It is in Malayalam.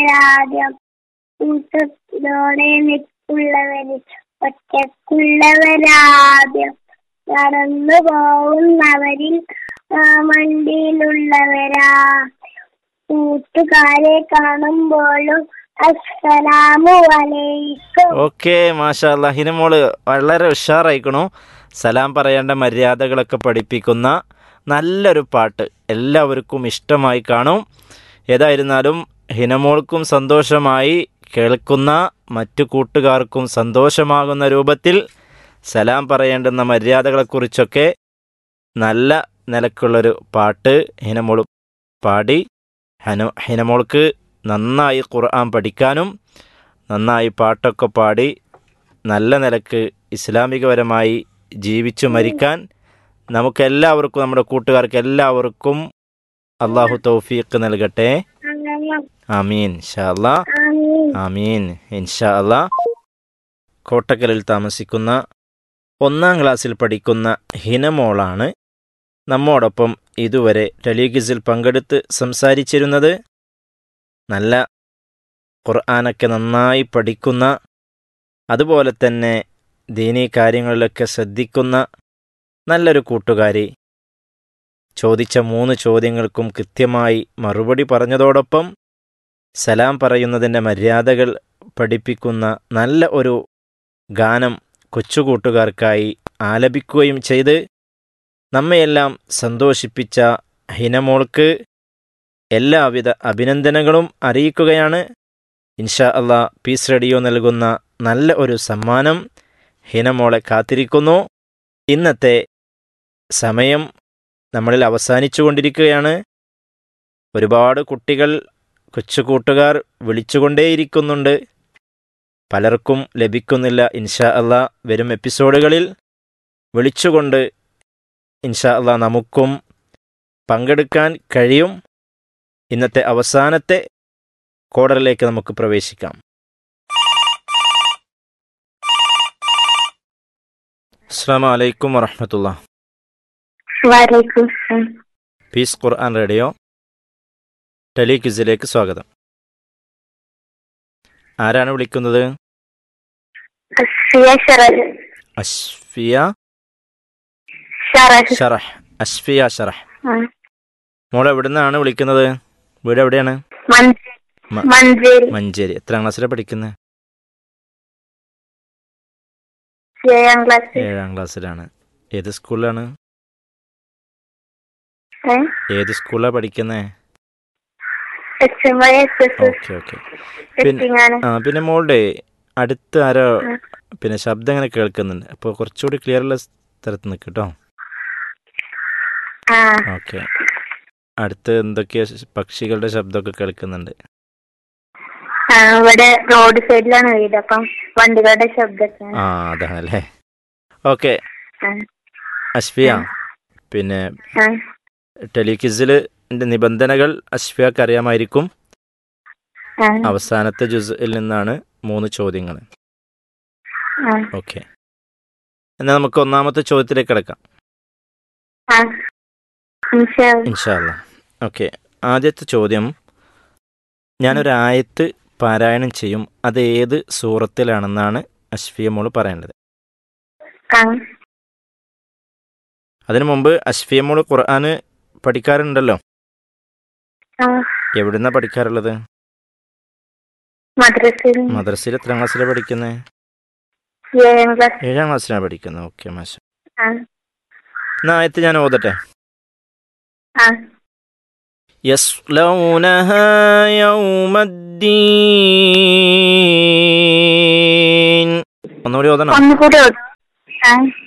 ആദ്യം കൂട്ടത്തോടെ നിൽക്കുള്ളവര് ഒറ്റക്കുള്ളവരാദ്യം നടന്നു പോകുന്നവരിൽ ആ വണ്ടിയിലുള്ളവരാ കൂട്ടുകാരെ കാണുമ്പോഴും അസ്സലാമു അലൈക്കും ഓക്കെ മാഷാ അല്ലാ ഹിനമോള് വളരെ ഉഷാറായിക്കണു സലാം പറയേണ്ട മര്യാദകളൊക്കെ പഠിപ്പിക്കുന്ന നല്ലൊരു പാട്ട് എല്ലാവർക്കും ഇഷ്ടമായി കാണും ഏതായിരുന്നാലും ഹിനമോൾക്കും സന്തോഷമായി കേൾക്കുന്ന മറ്റു കൂട്ടുകാർക്കും സന്തോഷമാകുന്ന രൂപത്തിൽ സലാം പറയേണ്ടുന്ന മര്യാദകളെക്കുറിച്ചൊക്കെ നല്ല നിലക്കുള്ളൊരു പാട്ട് ഹിനമോൾ പാടി ഹന ഹിനമോൾക്ക് നന്നായി ഖുർആൻ പഠിക്കാനും നന്നായി പാട്ടൊക്കെ പാടി നല്ല നിലക്ക് ഇസ്ലാമികപരമായി ജീവിച്ചു മരിക്കാൻ നമുക്കെല്ലാവർക്കും നമ്മുടെ കൂട്ടുകാർക്ക് എല്ലാവർക്കും അള്ളാഹു തൗഫീഖ് നൽകട്ടെ ആമീൻ ഇൻഷാ അല്ലാ ആമീൻ ആമീൻ ഇൻഷാ അല്ലാ കോട്ടക്കലിൽ താമസിക്കുന്ന ഒന്നാം ക്ലാസ്സിൽ പഠിക്കുന്ന ഹിനമോളാണ് നമ്മോടൊപ്പം ഇതുവരെ ടെലിഗിസിൽ പങ്കെടുത്ത് സംസാരിച്ചിരുന്നത് നല്ല ഖുർആാനൊക്കെ നന്നായി പഠിക്കുന്ന അതുപോലെ തന്നെ ദീനീ കാര്യങ്ങളിലൊക്കെ ശ്രദ്ധിക്കുന്ന നല്ലൊരു കൂട്ടുകാരി ചോദിച്ച മൂന്ന് ചോദ്യങ്ങൾക്കും കൃത്യമായി മറുപടി പറഞ്ഞതോടൊപ്പം സലാം പറയുന്നതിൻ്റെ മര്യാദകൾ പഠിപ്പിക്കുന്ന നല്ല ഒരു ഗാനം കൊച്ചുകൂട്ടുകാർക്കായി ആലപിക്കുകയും ചെയ്ത് നമ്മയെല്ലാം സന്തോഷിപ്പിച്ച ഹിനമോൾക്ക് എല്ലാവിധ അഭിനന്ദനങ്ങളും അറിയിക്കുകയാണ് ഇൻഷാ അള്ളാ പീസ് റേഡിയോ നൽകുന്ന നല്ല ഒരു സമ്മാനം ഹിനമോളെ കാത്തിരിക്കുന്നു ഇന്നത്തെ സമയം നമ്മളിൽ അവസാനിച്ചുകൊണ്ടിരിക്കുകയാണ് ഒരുപാട് കുട്ടികൾ കൊച്ചു കൂട്ടുകാർ വിളിച്ചുകൊണ്ടേയിരിക്കുന്നുണ്ട് പലർക്കും ലഭിക്കുന്നില്ല ഇൻഷാ അള്ളാ വരും എപ്പിസോഡുകളിൽ വിളിച്ചുകൊണ്ട് ഇൻഷാ അള്ളാ നമുക്കും പങ്കെടുക്കാൻ കഴിയും ഇന്നത്തെ അവസാനത്തെ കോഡറിലേക്ക് നമുക്ക് പ്രവേശിക്കാം അസ്സാം വലൈക്കും വറഹമത്തുള്ള വലൈക്കും സലാം പീസ് ഖുർആൻ റേഡിയോ ടെലിക്വിസിലേക്ക് സ്വാഗതം ആരാണ് വിളിക്കുന്നത് അസ്ഫിയ ഷറജ് അഷ്ഫിയ ഷറജ് ഷറഹ് അഷ്ഫിയ ഷറഹ് ആ. മോൾ എവിടുന്നാണ് വിളിക്കുന്നത് വീട് എവിടെയാണ് മഞ്ചേരി മ- മഞ്ചേരി മഞ്ചേരി എത്രാം ക്ലാസ്സിലാണ് പഠിക്കുന്നത് ഏഴാം ക്ലാസ് ഏഴാം ക്ലാസ്സിലാണ് ഏത് സ്കൂളിലാണ് ഏ? ഏത് സ്കൂളിലാണ് പഠിക്കുന്നത് H M I S S okay okay പിന്നെ എത്തിങ്ങാണ് ആ പിന്നെ മോളുടെ അടുത്ത് ആരോ ആ. പിന്നെ ശബ്ദം ഇങ്ങനെ കേൾക്കുന്നുണ്ട് അപ്പോൾ കുറച്ചുകൂടി ക്ലിയർ ഉള്ള സ്ഥലത്ത് നിൽക്ക് കേട്ടോ ആ ഓക്കെ അടുത്ത് എന്തൊക്കെയോ ശ- പക്ഷികളുടെ ശബ്ദമൊക്കെ കേൾക്കുന്നുണ്ട് ആ, ഇവിടെ റോഡ് സൈഡിലാണ് വീട് അപ്പം വണ്ടികളുടെ ശബ്ദമൊക്കെയാണ് ആ അതാണല്ലേ ഓക്കെ ആ. അഷ്ഫിയ ആ. പിന്നെ ആ, ടെലിക്വിസിൽ നിബന്ധനകൾ അഷ്ഫിയക്ക് അറിയാമായിരിക്കും ആ, അവസാനത്തെ ജുസിൽ നിന്നാണ് മൂന്ന് ചോദ്യങ്ങൾ ആ, ഓക്കെ എന്നാൽ നമുക്ക് ഒന്നാമത്തെ ചോദ്യത്തിലേക്ക് കിടക്കാം ആ. ഇൻഷാ അല്ലാ. ഇൻഷാല്ല ഓക്കെ ആദ്യത്തെ ചോദ്യം ഞാനൊരു ആയത്ത് പാരായണം ചെയ്യും അത് ഏത് സൂറത്തിലാണെന്നാണ് അഷ്ഫിയ മോള് പറയേണ്ടത് ആ, അതിനു മുമ്പ് അഷ്ഫിയ മോള് ഖുർആന് പഠിക്കാറുണ്ടല്ലോ ആ. എവിടുന്നാ പഠിക്കാറുള്ളത് മദ്രസയിൽ മദ്രസയിൽ എത്രാം ക്ലാസ്സിലാണ് പഠിക്കുന്നത് ഏഴാം ക്ലാസ് ഏഴാം ക്ലാസ്സിലാണ് പഠിക്കുന്നത് ഓക്കെ മാഷ ആ, എന്നാ ആയത്ത് ഞാൻ ഓതട്ടെ ആ. يصلونها يوم الدين ഒന്നുകൂടി ഓതണം ഒന്നുകൂടി ഓട്. ആ